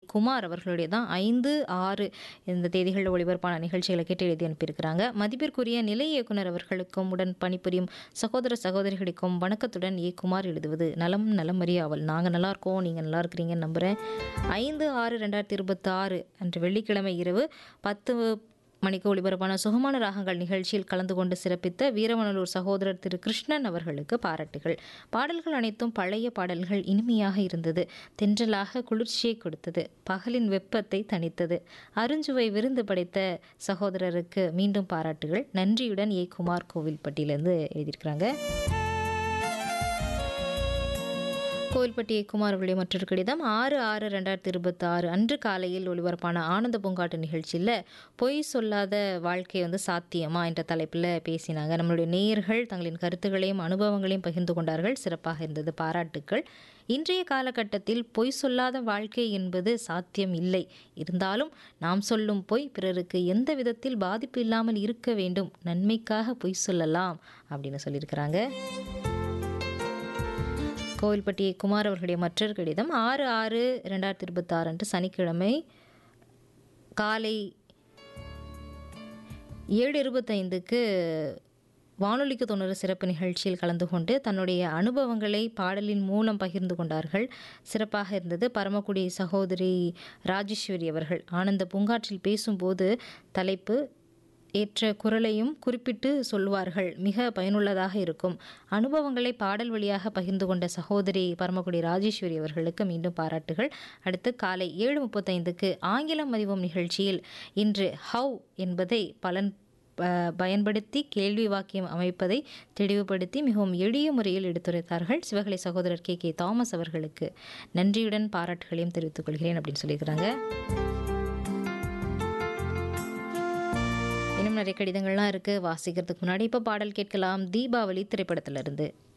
குமார் அவர்களுடைய தான் ஐந்து ஆறு இந்த தேதிகளில் ஒளிபரப்பான நிகழ்ச்சிகளை கேட்டு எழுதி அனுப்பியிருக்கிறாங்க மதிப்பிற்குரிய நிலை இயக்குனர் அவர்களுக்கும் உடன் பணிபுரியும் சகோதர சகோதரிகளுக்கும் வணக்கத்துடன் ஏ குமார் எழுதுவது நலம் நலம் அறியாவல் நாங்கள் நல்லா இருக்கோம் நீங்கள் நல்லா இருக்கிறீங்கன்னு நம்புகிறேன் ஐந்து ஆறு ரெண்டாயிரத்தி இருபத்தாறு அன்று வெள்ளிக்கிழமை இரவு பத்து மணிக்கு ஒளிபரப்பான சுகமான ராகங்கள் நிகழ்ச்சியில் கலந்து கொண்டு சிறப்பித்த வீரவனலூர் சகோதரர் திரு கிருஷ்ணன் அவர்களுக்கு பாராட்டுகள் பாடல்கள் அனைத்தும் பழைய பாடல்கள் இனிமையாக இருந்தது தென்றலாக குளிர்ச்சியை கொடுத்தது பகலின் வெப்பத்தை தணித்தது அருஞ்சுவை விருந்து படைத்த சகோதரருக்கு மீண்டும் பாராட்டுகள் நன்றியுடன் ஏ குமார் கோவில்பட்டியிலேருந்து எழுதியிருக்கிறாங்க கோவில்பட்டி குமார் அவர்களுடைய மற்றொரு கடிதம் ஆறு ஆறு ரெண்டாயிரத்தி இருபத்தி ஆறு அன்று காலையில் ஒளிபரப்பான ஆனந்த பூங்காட்டு நிகழ்ச்சியில் பொய் சொல்லாத வாழ்க்கை வந்து சாத்தியமா என்ற தலைப்பில் பேசினாங்க நம்மளுடைய நேயர்கள் தங்களின் கருத்துக்களையும் அனுபவங்களையும் பகிர்ந்து கொண்டார்கள் சிறப்பாக இருந்தது பாராட்டுக்கள் இன்றைய காலகட்டத்தில் பொய் சொல்லாத வாழ்க்கை என்பது சாத்தியம் இல்லை இருந்தாலும் நாம் சொல்லும் பொய் பிறருக்கு எந்த விதத்தில் பாதிப்பு இல்லாமல் இருக்க வேண்டும் நன்மைக்காக பொய் சொல்லலாம் அப்படின்னு சொல்லியிருக்கிறாங்க கோவில்பட்டி குமார் அவர்களுடைய மற்றொரு கடிதம் ஆறு ஆறு ரெண்டாயிரத்தி இருபத்தாறு அன்று சனிக்கிழமை காலை ஏழு இருபத்தைந்துக்கு வானொலிக்கு தொண்ணூறு சிறப்பு நிகழ்ச்சியில் கலந்து கொண்டு தன்னுடைய அனுபவங்களை பாடலின் மூலம் பகிர்ந்து கொண்டார்கள் சிறப்பாக இருந்தது பரமக்குடி சகோதரி ராஜேஸ்வரி அவர்கள் ஆனந்த பூங்காற்றில் பேசும்போது தலைப்பு ஏற்ற குரலையும் குறிப்பிட்டு சொல்வார்கள் மிக பயனுள்ளதாக இருக்கும் அனுபவங்களை பாடல் வழியாக பகிர்ந்து கொண்ட சகோதரி பரமக்குடி ராஜேஸ்வரி அவர்களுக்கு மீண்டும் பாராட்டுகள் அடுத்து காலை ஏழு முப்பத்தைந்துக்கு ஆங்கிலம் அறிவோம் நிகழ்ச்சியில் இன்று ஹவ் என்பதை பலன் பயன்படுத்தி கேள்வி வாக்கியம் அமைப்பதை தெளிவுபடுத்தி மிகவும் எளிய முறையில் எடுத்துரைத்தார்கள் சிவகலை சகோதரர் கே கே தாமஸ் அவர்களுக்கு நன்றியுடன் பாராட்டுகளையும் தெரிவித்துக் கொள்கிறேன் அப்படின்னு சொல்லியிருக்கிறாங்க இன்னும் நிறைய கடிதங்கள்லாம் இருக்குது வாசிக்கிறதுக்கு முன்னாடி இப்போ பாடல் கேட்கலாம் தீபாவளி திரைப்படத்திலிருந்து